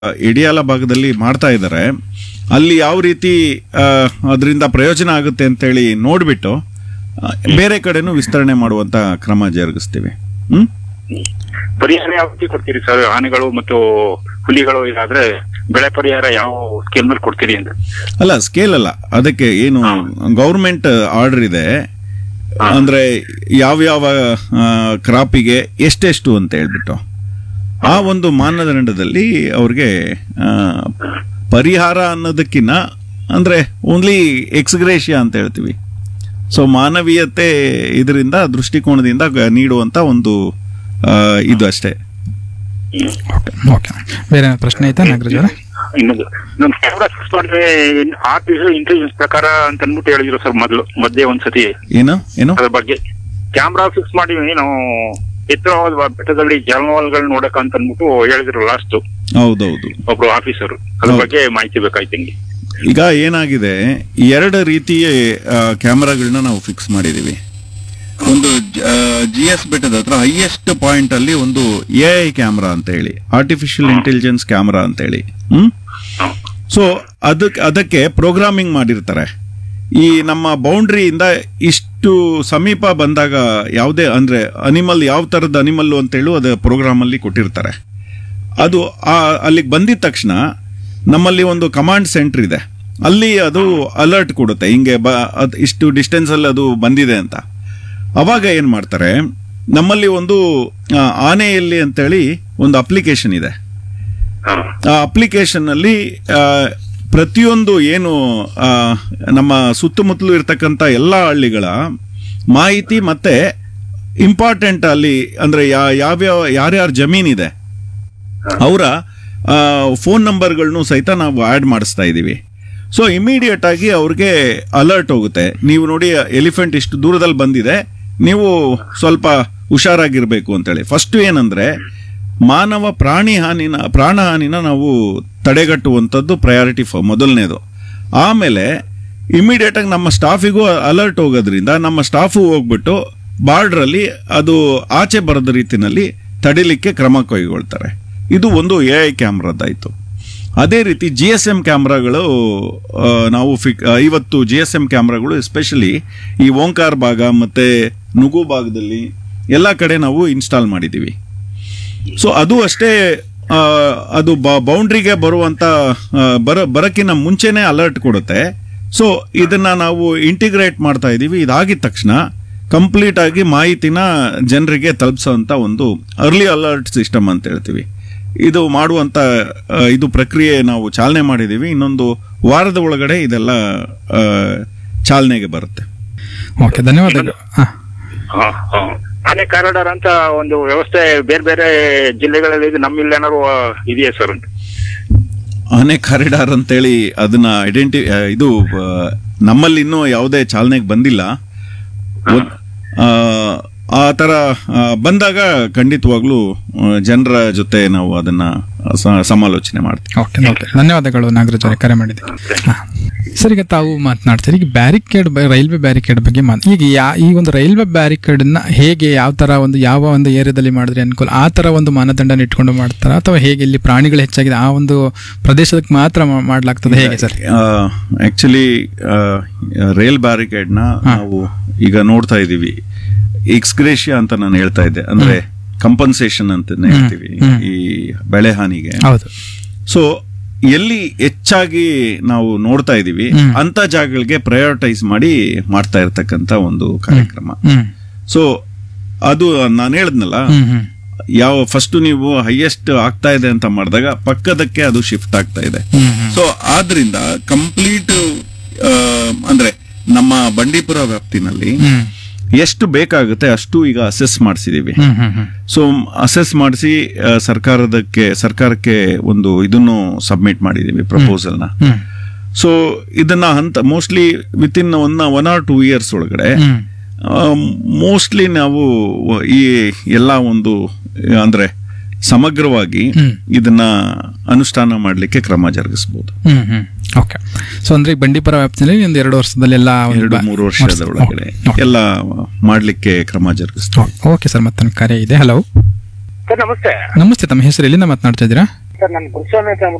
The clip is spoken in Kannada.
ಇಡಿಯಾಲ ಭಾಗದಲ್ಲಿ ಮಾಡ್ತಾ ಇದ್ದಾರೆ ಅಲ್ಲಿ ಯಾವ ರೀತಿ ಅದರಿಂದ ಪ್ರಯೋಜನ ಆಗುತ್ತೆ ಅಂತೇಳಿ ನೋಡ್ಬಿಟ್ಟು ಆ, ಬೇರೆ ಕಡೆನೂ ವಿಸ್ತರಣೆ ಮಾಡುವಂತ ಕ್ರಮ ಜರುಗಿಸ್ತೀವಿ ಹ್ಮ್ ಪರಿಹಾರ ಯಾವ ರೀತಿ ಕೊಡ್ತೀರಿ ಸರ್ ಆನೆಗಳು ಮತ್ತು ಹುಲಿಗಳು ಇದಾದ್ರೆ ಬೆಳೆ ಪರಿಹಾರ ಯಾವ ಸ್ಕೇಲ್ ಮೇಲೆ ಕೊಡ್ತೀರಿ ಅಂತ ಅಲ್ಲ ಸ್ಕೇಲ್ ಅಲ್ಲ ಅದಕ್ಕೆ ಏನು ಗೌರ್ಮೆಂಟ್ ಆರ್ಡರ್ ಇದೆ ಅಂದ್ರೆ ಯಾವ್ಯಾವ ಕ್ರಾಪಿಗೆ ಎಷ್ಟೆಷ್ಟು ಅಂತ ಹೇಳ್ಬಿಟ್ಟು ಆ ಒಂದು ಮಾನದಂಡದಲ್ಲಿ ಅವ್ರಿಗೆ ಆ, ಪರಿಹಾರ ಅನ್ನೋದಕ್ಕಿಂತ ಅಂದ್ರೆ ಓನ್ಲಿ ಎಕ್ಸ್ಗ್ರೇಷಿಯಾ ಅಂತ ಹೇಳ್ತೀವಿ ಸೊ ಮಾನವೀಯತೆ ಇದರಿಂದ ದೃಷ್ಟಿಕೋನದಿಂದ ಗ- ನೀಡುವಂತ ಒಂದು ಆ, ಇದು ಅಷ್ಟೇ ಓಕೆ ಬೇರೆ ಏನಾದ್ರು ಪ್ರಶ್ನೆ ಐತಾ ನಾಗರಾಜ್ ಅವರೇ ಇನ್ನೊಂದು ಇನ್ನೊಂದು ಕ್ಯಾಮ್ರಾ ಫಿಕ್ಸ್ ಮಾಡಿದ್ರೆ ಆರ್ಟಿಫಿಷಿಯಲ್ ಇಂಟೆಲಿಜೆನ್ಸ್ ಪ್ರಕಾರ ಅಂತ ಅಂದ್ಬಿಟ್ಟು ಹೇಳಿದ್ರು ಸರ್ ಮೊದಲು ಮಧ್ಯೆ ಒಂದ್ಸತಿ ಏನು ಏನು ಅದ್ರ ಬಗ್ಗೆ ಕ್ಯಾಮ್ರಾ ಫಿಕ್ಸ್ ಮಾಡಿ ನಾವು ಎತ್ತರವಾದ ಬೆಟ್ಟದಲ್ಲಿ ಜಾನುವಾರುಗಳು ನೋಡಕ ಅಂತ ಅಂದ್ಬಿಟ್ಟು ಹೇಳಿದ್ರು ಲಾಸ್ಟ್ ಹೌದೌದು ಒಬ್ರು ಆಫೀಸರ್ ಅದ್ರ ಹೌದು. ಬಗ್ಗೆ ಮಾಹಿತಿ ಬೇಕಾಯ್ತು ಹಿಂಗೆ ಈಗ ಏನಾಗಿದೆ ಎರಡು ರೀತಿಯ ಕ್ಯಾಮ್ರಾಗಳನ್ನ ನಾವು ಫಿಕ್ಸ್ ಮಾಡಿದೀವಿ ಒಂದು ಜಿ ಎಸ್ ಬೆಟ್ಟದ ಹತ್ರ ಹೈಯೆಸ್ಟ್ ಪಾಯಿಂಟ್ ಅಲ್ಲಿ ಒಂದು ಎ ಐ ಕ್ಯಾಮ್ರಾ ಅಂತ ಹೇಳಿ ಆರ್ಟಿಫಿಷಿಯಲ್ ಇಂಟೆಲಿಜೆನ್ಸ್ ಕ್ಯಾಮ್ರಾ ಅಂತ ಹೇಳಿ ಹ್ಮ್ ಸೊ ಅದಕ್ಕೆ ಅದಕ್ಕೆ ಪ್ರೋಗ್ರಾಮಿಂಗ್ ಮಾಡಿರ್ತಾರೆ ಈ ನಮ್ಮ ಬೌಂಡ್ರಿಯಿಂದ ಇಷ್ಟು ಸಮೀಪ ಬಂದಾಗ ಯಾವುದೇ ಅಂದ್ರೆ ಅನಿಮಲ್ ಯಾವ ತರದ ಅನಿಮಲ್ ಅಂತೇಳಿ ಅದು ಪ್ರೋಗ್ರಾಮ್ ಅಲ್ಲಿ ಕೊಟ್ಟಿರ್ತಾರೆ ಅದು ಆ ಅಲ್ಲಿಗೆ ಬಂದಿದ ತಕ್ಷಣ ನಮ್ಮಲ್ಲಿ ಒಂದು ಕಮಾಂಡ್ ಸೆಂಟರ್ ಇದೆ ಅಲ್ಲಿ ಅದು ಅಲರ್ಟ್ ಕೊಡುತ್ತೆ ಹಿಂಗೆ ಬ ಅದ್ ಇಷ್ಟು ಡಿಸ್ಟೆನ್ಸ್ ಅಲ್ಲಿ ಅದು ಬಂದಿದೆ ಅಂತ ಅವಾಗ ಏನ್ ಮಾಡ್ತಾರೆ ನಮ್ಮಲ್ಲಿ ಒಂದು ಆ, ಆನೆಯಲ್ಲಿ ಅಂತೇಳಿ ಒಂದು ಅಪ್ಲಿಕೇಶನ್ ಇದೆ ಹಾ. ಆ ಅಪ್ಲಿಕೇಶನ್ ಅಲ್ಲಿ ಆ, ಪ್ರತಿಯೊಂದು ಏನು ಆ, ನಮ್ಮ ಸುತ್ತಮುತ್ತಲು ಇರ್ತಕ್ಕಂಥ ಎಲ್ಲ ಹಳ್ಳಿಗಳ ಮಾಹಿತಿ ಮತ್ತೆ ಇಂಪಾರ್ಟೆಂಟ್ ಅಲ್ಲಿ ಅಂದ್ರೆ ಯಾ- ಯಾವ್ಯಾವ ಯಾರ್ಯಾರ ಜಮೀನಿದೆ ಅವರ ಫೋನ್ ನಂಬರ್ಗಳನ್ನು ಸಹಿತ ನಾವು ಆಡ್ ಮಾಡಿಸ್ತಾ ಇದ್ದೀವಿ ಸೊ ಇಮಿಡಿಯೇಟ್ ಆಗಿ ಅವ್ರಿಗೆ ಅಲರ್ಟ್ ಹೋಗುತ್ತೆ ನೀವು ನೋಡಿ ಎಲಿಫೆಂಟ್ ಇಷ್ಟು ದೂರದಲ್ಲಿ ಬಂದಿದೆ ನೀವು ಸ್ವಲ್ಪ ಹುಷಾರಾಗಿರ್ಬೇಕು ಅಂತೇಳಿ ಫಸ್ಟ್ ಏನಂದ್ರೆ ಮಾನವ ಪ್ರಾಣಿ ಹಾನಿನ ಪ್ರಾಣ ಹಾನಿನ ನಾವು ತಡೆಗಟ್ಟುವಂಥದ್ದು ಪ್ರಯಾರಿಟಿ ಮೊದಲನೇದು ಆಮೇಲೆ ಇಮಿಡಿಯೇಟ್ ಆಗಿ ನಮ್ಮ ಸ್ಟಾಫಿಗೂ ಅಲರ್ಟ್ ಹೋಗೋದ್ರಿಂದ ನಮ್ಮ ಸ್ಟಾಫು ಹೋಗ್ಬಿಟ್ಟು ಬಾರ್ಡ್ರ್ ಅಲ್ಲಿ ಅದು ಆಚೆ ಬರದ ರೀತಿನಲ್ಲಿ ತಡಿಲಿಕ್ಕೆ ಕ್ರಮ ಕೈಗೊಳ್ತಾರೆ ಇದು ಒಂದು ಎ ಐ ಕ್ಯಾಮ್ರಾದಾಯ್ತು ಅದೇ ರೀತಿ ಜಿ ಎಸ್ ಎಂ ಕ್ಯಾಮ್ರಾಗಳು ಆ, ನಾವು ಫಿಕ್ ಐವತ್ತು ಜಿ ಎಸ್ ಎಂ ಕ್ಯಾಮ್ರಾಗಳು ಎಸ್ಪೆಷಲಿ ಈ ಓಂಕಾರ್ ಭಾಗ ಮತ್ತೆ ನುಗು ಭಾಗದಲ್ಲಿ ಎಲ್ಲ ಕಡೆ ನಾವು ಇನ್ಸ್ಟಾಲ್ ಮಾಡಿದ್ದೀವಿ ಸೊ ಅದು ಅಷ್ಟೇ ಆ, ಅದು ಬೌಂಡ್ರಿಗೆ ಬರುವಂತ ಆ, ಬರ ಬರಕ್ಕಿಂತ ಮುಂಚೆನೆ ಅಲರ್ಟ್ ಕೊಡುತ್ತೆ ಸೊ ಇದನ್ನ ನಾವು ಇಂಟಿಗ್ರೇಟ್ ಮಾಡ್ತಾ ಇದೀವಿ ಇದಾಗಿದ ತಕ್ಷಣ ಕಂಪ್ಲೀಟ್ ಆಗಿ ಮಾಹಿತಿನ ಜನರಿಗೆ ತಲುಪಿಸುವಂತ ಒಂದು ಅರ್ಲಿ ಅಲರ್ಟ್ ಸಿಸ್ಟಮ್ ಅಂತ ಹೇಳ್ತೀವಿ ಇದು ಮಾಡುವಂತ ಆ, ಇದು ಪ್ರಕ್ರಿಯೆ ನಾವು ಚಾಲನೆ ಮಾಡಿದೀವಿ ಇನ್ನೊಂದು ವಾರದ ಒಳಗಡೆ ಇದೆಲ್ಲ ಆ, ಚಾಲನೆಗೆ ಬರುತ್ತೆ ಓಕೆ ಧನ್ಯವಾದಗಳು ಹಾ ಹಾ, ಹಾ. ಆನೆ ಕಾರಿಡಾರ್ ಅಂತ ಒಂದು ವ್ಯವಸ್ಥೆ ಬೇರೆ ಬೇರೆ ಜಿಲ್ಲೆಗಳಲ್ಲಿ ಇದೆ ನಮ್ಮಲ್ಲಿ ಏನಾದ್ರು ಆ, ಇದೆಯಾ ಸರ್ ಅಂತ ಆನೆ ಕಾರಿಡಾರ್ ಅಂತೇಳಿ ಅದನ್ನ ಐಡೆಂಟಿ ಇದು ಆ, ನಮ್ಮಲ್ಲಿ ಇನ್ನೂ ಯಾವುದೇ ಚಾಲನೆಗೆ ಬಂದಿಲ್ಲ ಒಂದ್- ಆ, ಆ ತರ ಆ, ಬಂದಾಗ ಖಂಡಿತವಾಗ್ಲೂ ಜನರ ಜೊತೆ ನಾವು ಅದನ್ನ ಸ- ಸಮಾಲೋಚನೆ ಮಾಡ್ತೀವಿ ಓಕೆ ಓಕೆ ಧನ್ಯವಾದಗಳು ನಾಗರಾಜ್ ಅವರೇ ಕರೆ ಮಾಡಿದೆ ಹಾ. ಸರ್ ಈಗ ತಾವು ಮಾತನಾಡ್ತೀರಿ ಈಗ ಬ್ಯಾರಿಕೇಡ್ ರೈಲ್ವೆ ಬ್ಯಾರಿಕೇಡ್ ಬಗ್ಗೆ ಮಾತು ಈಗ ಯಾ ಈ ಒಂದು ರೈಲ್ವೆ ಬ್ಯಾರಿಕೇಡ್ ನ ಹೇಗೆ ಯಾವ ತರ ಒಂದು ಯಾವ ಒಂದು ಏರಿಯಾದಲ್ಲಿ ಮಾಡಿದ್ರೆ ಅನುಕೂಲ ಆ ತರ ಒಂದು ಮಾನದಂಡನ ಇಟ್ಕೊಂಡು ಮಾಡ್ತಾರಾ ಅಥವಾ ಹೇಗೆ ಇಲ್ಲಿ ಪ್ರಾಣಿಗಳು ಹೆಚ್ಚಾಗಿದೆ ಆ ಒಂದು ಪ್ರದೇಶಕ್ಕೆ ಮಾತ್ರ ಮಾ- ಮಾಡ್ಲಾಗ್ತದೆ ಹೇಗೆ ಸರ್ ಆಕ್ಚುಲಿ ರೈಲ್ ಬ್ಯಾರಿಕೇಡ್ನ ನಾವು ಈಗ ನೋಡ್ತಾ ಇದ್ದೀವಿ ಎಕ್ಸ್ಗ್ರೇಷಿಯಾ ಅಂತ ನಾನು ಹೇಳ್ತಾ ಇದ್ದೆ ಅಂದ್ರೆ ಕಂಪನ್ಸೇಷನ್ ಅಂತ ಹೇಳ್ತೀವಿ ಈ ಬೆಳೆ ಹಾನಿಗೆ ಹೌದು ಸೊ ಎಲ್ಲಿ ಹೆಚ್ಚಾಗಿ ನಾವು ನೋಡ್ತಾ ಇದೀವಿ ಅಂತ ಜಾಗಗಳಿಗೆ ಪ್ರಯಾರಿಟೈಸ್ ಮಾಡಿ ಮಾಡ್ತಾ ಇರ್ತಕ್ಕಂತ ಒಂದು ಕಾರ್ಯಕ್ರಮ ಹ್ಮ್ ಸೊ ಅದು ನಾನು ಹೇಳಿದ್ನಲ್ಲ ಹ್ಮ್ ಹ್ಮ್ ಯಾವ ಫಸ್ಟ್ ನೀವು ಹೈಯೆಸ್ಟ್ ಆಗ್ತಾ ಇದೆ ಅಂತ ಮಾಡಿದಾಗ ಪಕ್ಕದಕ್ಕೆ ಅದು ಶಿಫ್ಟ್ ಆಗ್ತಾ ಇದೆ ಹ್ಮ್ ಹ್ಮ್ ಸೊ ಆದ್ರಿಂದ ಕಂಪ್ಲೀಟ್ ಅಂದ್ರೆ ನಮ್ಮ ಬಂಡೀಪುರ ವ್ಯಾಪ್ತಿನಲ್ಲಿ ಹ್ಮ್ ಎಷ್ಟು ಬೇಕಾಗುತ್ತೆ ಅಷ್ಟು ಈಗ ಅಸೆಸ್ ಮಾಡಿಸಿದೀವಿ hmm hmm hmm so assess ಮಾಡಿಸಿ ಸರ್ಕಾರದಕ್ಕೆ ಸರ್ಕಾರಕ್ಕೆ ಒಂದು ಇದನ್ನು ಸಬ್ಮಿಟ್ ಮಾಡಿದೀವಿ ಪ್ರಪೋಸಲ್ ನ ಹ್ಮ್ ಸೊ ಇದನ್ನ ಹಂತ mostly within one one or two years ಒಳಗಡೆ ಹ್ಮ್ ಮೋಸ್ಟ್ಲಿ ನಾವು ಈ ಎಲ್ಲ ಒಂದು ಅಂದ್ರೆ ಸಮಗ್ರವಾಗಿ ಹ್ಮ್. ಇದನ್ನ ಅನುಷ್ಠಾನ ಮಾಡಲಿಕ್ಕೆ ಕ್ರಮ ಜರುಗಿಸಬಹುದು ಹ್ಮ್ ಹ್ಮ್ ಓಕೆ ಸೊ ಅಂದ್ರೆ ಈ ಬಂಡೀಪುರ ವ್ಯಾಪ್ತಿಯಲ್ಲಿ ಒಂದು ಎರಡು ವರ್ಷದಲ್ಲಿ ಎಲ್ಲ ಒಂದು ಎರಡು ಬಾ- ಮೂರು ವರ್ಷದ ಒಳಗಡೆ ಓಕೆ. ಎಲ್ಲ ಮಾಡಲಿಕ್ಕೆ ಕ್ರಮ ಜರುಗಿಸ್ತೀವಿ ಓಕೆ ಸರ್ ಮತ್ತೊಂದು ಕರೆ ಇದೆ ಹಲೋ ಸರ್ ನಮಸ್ತೆ ನಮಸ್ತೆ ತಮ್ಮ ಹೆಸರು ಎಲ್ಲಿಂದ ಮಾತನಾಡ್ತಾ ಇದ್ದೀರಾ ಸರ್ ನಾನು ಪುರುಷೋತ್ತಮ